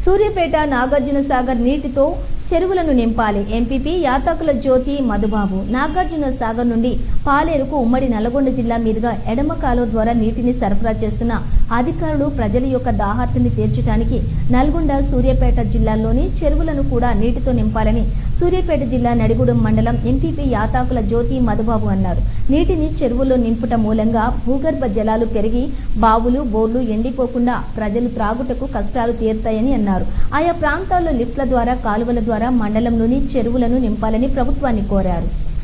సూర్యాపేట నాగార్జున సాగర్ నీటితో చెరువులను నింపాలి ఎంపీపీ యాతాకుల జ్యోతి మధుబాబు నాగార్జున సాగర్ నుండి పాలేరుకు ఉమ్మడి నల్గొండ జిల్లా మీదుగా ఎడమ కాలువ ద్వారా నీటిని సరఫరా చేస్తున్న అధికారులు ప్రజల యొక్క దాహార్తిని తీర్చడానికి నల్గొండ సూర్యాపేట జిల్లాల్లోని చెరువులను కూడా నీటితో నింపాలని సూర్యాపేట జిల్లా నడిగూడెం మండలం ఎంపీపీ యాతాకుల జ్యోతి మధుబాబు అన్నారు నీటిని చెరువుల్లో నింపుట మూలంగా భూగర్భ జలాలు పెరిగి బావులు బోర్లు ఎండిపోకుండా ప్రజలు త్రాగుటకు కష్టాలు తీరుతాయని అన్నారు ఆయా ప్రాంతాల్లో లిఫ్ట్ల ద్వారా కాలువల ద్వారా మండలంలోని చెరువులను నింపాలని ప్రభుత్వాన్ని కోరారు